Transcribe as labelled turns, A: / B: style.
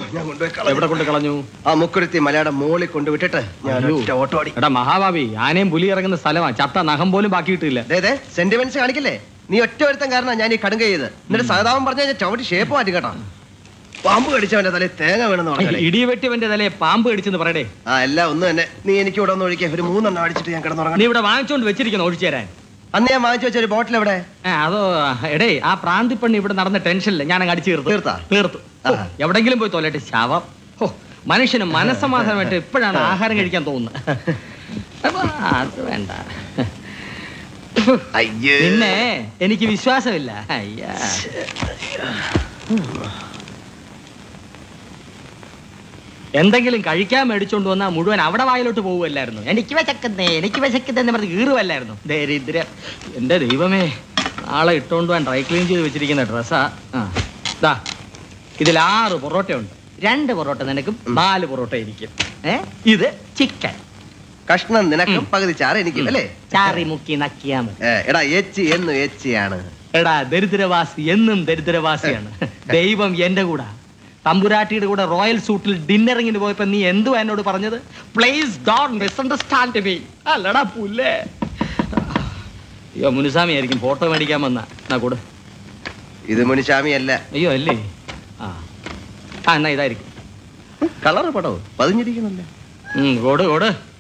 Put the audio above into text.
A: ഞാൻ കൊണ്ടുപോയി കളഞ്ഞു.
B: എവിടെ കൊണ്ട് കളഞ്ഞു
A: ആ മുക്കുരുത്തി മലയാളം മോളിൽ കൊണ്ടുവിട്ടിട്ട് ഞാൻ
B: അയ്യോ.
A: ഒറ്റ ഓട്ടോ അടി
B: എടാ മഹാഭാവി ആനയും പുലി ഇറങ്ങുന്ന സ്ഥലമാ ചത്ത നഖം പോലും ബാക്കിയിട്ടില്ല
A: അതെ സെന്റിമെന്റ്സ് കാണിക്കില്ലേ നീ ഒറ്റ ഒരുത്തൻ കാരണം ഞാൻ ഈ കടുങ്ക ചെയ്ത് എന്നിട്ട് സഹതാപം പറഞ്ഞ ഞാൻ ചവിട്ടി ഷേപ്പ് മാറ്റി കേട്ടോ പാമ്പ് കടിച്ചവന്റെ തലയിൽ തേങ്ങ വേണമെന്ന് പറഞ്ഞാലേ
B: ഇടി വെട്ടിവന്റെ തലയെ പാമ്പ് കടിച്ചെന്ന് പറയടേ
A: ആ എല്ലാം ഒന്ന് തന്നെ നീ എനിക്ക് ഇവിടെ ഒന്ന് ഒഴിക്കുക ഒരു മൂന്നെണ്ണം അടിച്ചിട്ട് ഞാൻ
B: നീ
A: കിടന്നുറങ്ങണം
B: ഇവിടെ വാങ്ങിച്ചോണ്ട് വെച്ചിരിക്കുന്നു ഒഴിച്ചു തരാൻ
A: അന്ന് ഞാൻ വാങ്ങിച്ചു വെച്ച ഒരു ബോട്ടിൽ എവിടെ
B: ആ, അതോ എടേ ആ പ്രാന്തിപ്പണ്ണി ഇവിടെ നടന്ന ടെൻഷനില്ല ഞാൻ അങ്ങ് അടിച്ചു തീർത്തു
A: തീർത്താ?
B: തീർത്തു ഓ,
A: ആ.
B: എവിടെങ്കിലും പോയി തോലട്ടെ ശവം ഓ മനുഷ്യന് മനസ്സമാധാനമായിട്ട് ഇപ്പോഴാണ് ആഹാരം കഴിക്കാൻ തോന്നുന്നത് അപ്പൊ അത് വേണ്ട
A: അയ്യേ
B: പിന്നെ എനിക്ക് വിശ്വാസമില്ല അയ്യാ എന്തെങ്കിലും കഴിക്കാൻ മേടിച്ചോണ്ട് വന്നാൽ മുഴുവൻ അവിടെ വായിലോട്ട് പോകുമല്ലായിരുന്നു എനിക്ക് വിശക്കുന്നേ എനിക്ക് വിശക്കുന്നേ എന്ന് പറഞ്ഞ് കീറുമല്ലായിരുന്നു ദരിദ്രം എന്റെ ദൈവമേ നാളെ ഇട്ടോണ്ട് പോകാൻ ഡ്രൈ ക്ലീൻ ചെയ്ത് വെച്ചിരിക്കുന്ന ഡ്രസ്സാ ആ ദാ ഇതിൽ ആറ് പൊറോട്ടയുണ്ട് രണ്ട് പൊറോട്ട നിനക്കും നാല് പൊറോട്ട ഇരിക്കും ഏ ഇത് ചിക്കൻ
A: കഷ്ണം നിനക്കും പകുതി ചാറ് എനിക്കും അല്ലേ
B: ചാറി മുക്കി നക്കിയാ മതി
A: ഏ, എടാ എച്ച് എന്ന് എച്ച് ആണ്
B: എടാ ദരിദ്രവാസി എന്നും ദരിദ്രവാസിയാണ് ദൈവം എന്റെ കൂടെ തമ്പുരാട്ടിയുടെ കൂടെ റോയൽ സൂട്ടിൽ ഡിന്നറിങ്ങിന് പോയപ്പോ നീ എന്തുവാ എന്നോട് പറഞ്ഞത് പ്ലീസ് ഡോൺ മിസ്അണ്ടർസ്റ്റാൻഡ് മീ അല്ലടാ പുല്ലേ അയ്യോ മുനുസ്വാമി ആയിരിക്കും ഫോട്ടോ മേടിക്കാൻ വന്ന എന്നാ കൂടെ
A: ഇത് മുനിശാമി അല്ല
B: അയ്യോ അല്ലേ ആ ആ എന്നാ ഇതായിരിക്കും
A: കളറ് പടവും പതിഞ്ഞിരിക്കണല്ലേ
B: ഉം, കൊട് കൊട്